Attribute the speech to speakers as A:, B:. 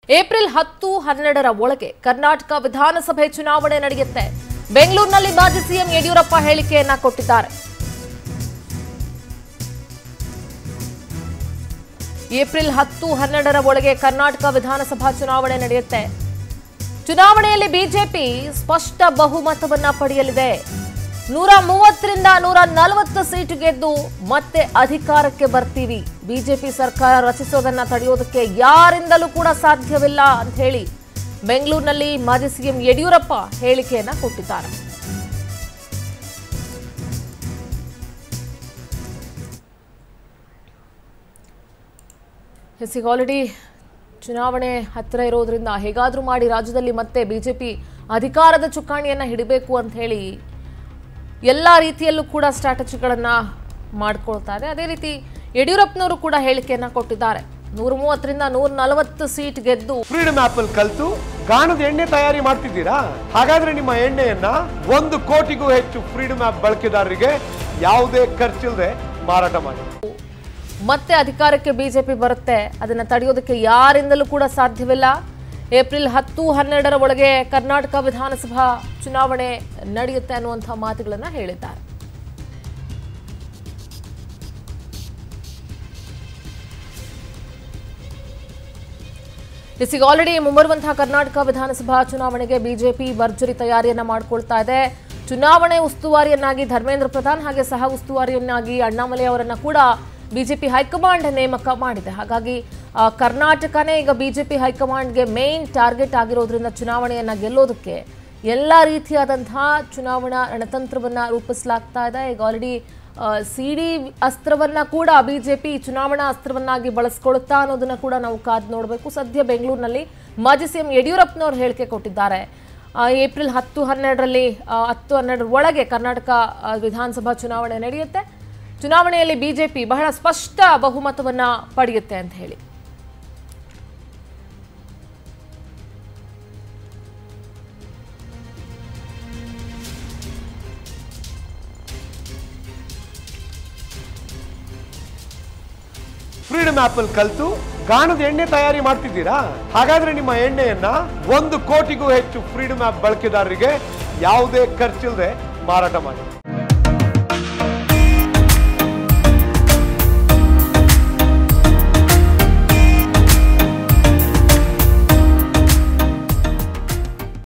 A: April ಹತ್ತು ಹನ್ನೆರಡರ ಒಳಗೆ ಕರ್ನಾಟಕ ವಿಧಾನಸಭೆ ಚುನಾವಣೆ ನಡೆಯುತ್ತೆ ಬೆಂಗಳೂರಿನಲ್ಲಿ ಮಾಜಿ ಸಿಎಂ ಯಡಿಯೂರಪ್ಪ ಹೇಳಿಕೆಯನ್ನ ಕೊಟ್ಟಿದ್ದಾರೆ ಏಪ್ರಿಲ್ ಹತ್ತು ಹನ್ನೆರಡರ ಒಳಗೆ ಕರ್ನಾಟಕ ವಿಧಾನಸಭಾ ಚುನಾವಣೆ ನಡೆಯುತ್ತೆ ಚುನಾವಣೆಯಲ್ಲಿ ಬಿಜೆಪಿ ಸ್ಪಷ್ಟ ಬಹುಮತವನ್ನ ಪಡೆಯಲಿದೆ ನೂರ ಮೂವತ್ತರಿಂದ ನೂರ ನಲವತ್ತು ಸೀಟು ಗೆದ್ದು ಮತ್ತೆ ಅಧಿಕಾರಕ್ಕೆ ಬರ್ತೀವಿ ಬಿಜೆಪಿ ಸರ್ಕಾರ ರಚಿಸೋದನ್ನ ತಡೆಯೋದಕ್ಕೆ ಯಾರಿಂದಲೂ ಕೂಡ ಸಾಧ್ಯವಿಲ್ಲ ಅಂತ ಹೇಳಿ ಬೆಂಗಳೂರಿನಲ್ಲಿ ಮಾಜಿ ಸಿಎಂ ಯಡಿಯೂರಪ್ಪ ಹೇಳಿಕೆಯನ್ನ ಕೊಟ್ಟಿದ್ದಾರೆ ಎಸ್ ಈಗ ಆಲ್ರೆಡಿ ಚುನಾವಣೆ ಹತ್ತಿರ ಇರೋದ್ರಿಂದ ಹೇಗಾದರೂ ಮಾಡಿ ರಾಜ್ಯದಲ್ಲಿ ಮತ್ತೆ ಬಿಜೆಪಿ ಅಧಿಕಾರದ ಚುಕ್ಕಾಣಿಯನ್ನ ಹಿಡಿಬೇಕು ಅಂತ ಹೇಳಿ ಎಲ್ಲ ರೀತಿಯಲ್ಲೂ ಕೂಡ ಸ್ಟ್ರಾಟಜಿಗಳನ್ನ ಮಾಡ್ಕೊಳ್ತಾರೆ ಅದೇ ರೀತಿ ಯಡಿಯೂರಪ್ಪನವರು ಕೂಡ ಹೇಳಿಕೆಯನ್ನ ಕೊಟ್ಟಿದ್ದಾರೆ ನೂರ ಮೂವತ್ತರಿಂದ ನೂರ ನಲವತ್ತು ಸೀಟ್ ಗೆದ್ದು
B: ಫ್ರೀಡಮ್ ಆಪ್ ಅಲ್ಲಿ ಕಲ್ತು ಗಾಣದ ಎಣ್ಣೆ ತಯಾರಿ ಮಾಡ್ತಿದ್ದೀರಾ ಹಾಗಾದ್ರೆ ನಿಮ್ಮ ಎಣ್ಣೆಯನ್ನ ಒಂದು ಕೋಟಿಗೂ ಹೆಚ್ಚು ಫ್ರೀಡಮ್ ಆಪ್ ಬಳಕೆದಾರರಿಗೆ ಯಾವುದೇ ಖರ್ಚಿಲ್ಲದೆ ಮಾರಾಟ ಮಾಡಿ
A: ಮತ್ತೆ ಅಧಿಕಾರಕ್ಕೆ ಬಿಜೆಪಿ ಬರುತ್ತೆ ಅದನ್ನ ತಡೆಯೋದಕ್ಕೆ ಯಾರಿಂದಲೂ ಕೂಡ ಸಾಧ್ಯವಿಲ್ಲ ಏಪ್ರಿಲ್ ಹತ್ತು ಹನ್ನೆರಡರ ಒಳಗೆ ಕರ್ನಾಟಕ ವಿಧಾನಸಭಾ ಚುನಾವಣೆ ನಡೆಯುತ್ತೆ ಅನ್ನುವಂಥ ಮಾತುಗಳನ್ನ ಹೇಳಿದ್ದಾರೆ ಎಸ್ ಈಗ ಆಲ್ರೆಡಿ ಮುಂಬರುವಂತಹ ಕರ್ನಾಟಕ ವಿಧಾನಸಭಾ ಚುನಾವಣೆಗೆ ಬಿಜೆಪಿ ಭರ್ಜರಿ ತಯಾರಿಯನ್ನ ಮಾಡ್ಕೊಳ್ತಾ ಇದೆ ಚುನಾವಣೆ ಉಸ್ತುವಾರಿಯನ್ನಾಗಿ ಧರ್ಮೇಂದ್ರ ಪ್ರಧಾನ್ ಹಾಗೆ ಸಹ ಉಸ್ತುವಾರಿಯನ್ನಾಗಿ ಅಣ್ಣಾಮಲೈ ಅವರನ್ನ ಕೂಡ ಬಿಜೆಪಿ ಹೈಕಮಾಂಡ್ ನೇಮಕ ಮಾಡಿದೆ ಹಾಗಾಗಿ ಆ, ಕರ್ನಾಟಕನೇ ಈಗ ಬಿಜೆಪಿ ಹೈಕಮಾಂಡ್ಗೆ ಮೇನ್ ಟಾರ್ಗೆಟ್ ಆಗಿರೋದ್ರಿಂದ ಚುನಾವಣೆಯನ್ನ ಗೆಲ್ಲೋದಕ್ಕೆ ಎಲ್ಲ ರೀತಿಯಾದಂತಹ ಚುನಾವಣಾ ರಣತಂತ್ರವನ್ನ ರೂಪಿಸಲಾಗ್ತಾ ಇದೆ ಈಗ ಆಲ್ರೆಡಿ ಸಿಡಿ ಅಸ್ತ್ರವನ್ನ ಕೂಡ ಬಿಜೆಪಿ ಚುನಾವಣಾ ಅಸ್ತ್ರವನ್ನಾಗಿ ಬಳಸ್ಕೊಳುತ್ತಾ ಅನ್ನೋದನ್ನ ಕೂಡ ನಾವು ಕಾದು ನೋಡಬೇಕು ಸದ್ಯ ಬೆಂಗಳೂರಿನಲ್ಲಿ ಮಾಜಿ ಸಿಎಂ ಯಡಿಯೂರಪ್ಪನವರು ಹೇಳಿಕೆ ಕೊಟ್ಟಿದ್ದಾರೆ ಆ, ಏಪ್ರಿಲ್ ಹತ್ತು ಹನ್ನೆರಡರಲ್ಲಿ ಆ, ಹತ್ತು ಹನ್ನೆರಡರ ಒಳಗೆ ಕರ್ನಾಟಕ ಆ, ವಿಧಾನಸಭಾ ಚುನಾವಣೆ ನಡೆಯುತ್ತೆ ಚುನಾವಣೆಯಲ್ಲಿ ಬಿಜೆಪಿ ಬಹಳ ಸ್ಪಷ್ಟ ಬಹುಮತವನ್ನ ಪಡೆಯುತ್ತೆ ಅಂತ ಹೇಳಿ
B: ಫ್ರೀಡಮ್ ಆಪ್ ಅಲ್ಲಿ ಕಲ್ತು ಗಾಣದ ಎಣ್ಣೆ ತಯಾರಿ ಮಾಡ್ತಿದ್ದೀರಾ ಹಾಗಾದ್ರೆ ನಿಮ್ಮ ಎಣ್ಣೆಯನ್ನ ಒಂದು ಕೋಟಿಗೂ ಹೆಚ್ಚು ಫ್ರೀಡಮ್ ಆಪ್ ಬಳಕೆದಾರರಿಗೆ ಯಾವುದೇ ಖರ್ಚಿಲ್ಲದೆ ಮಾರಾಟ ಮಾಡಿ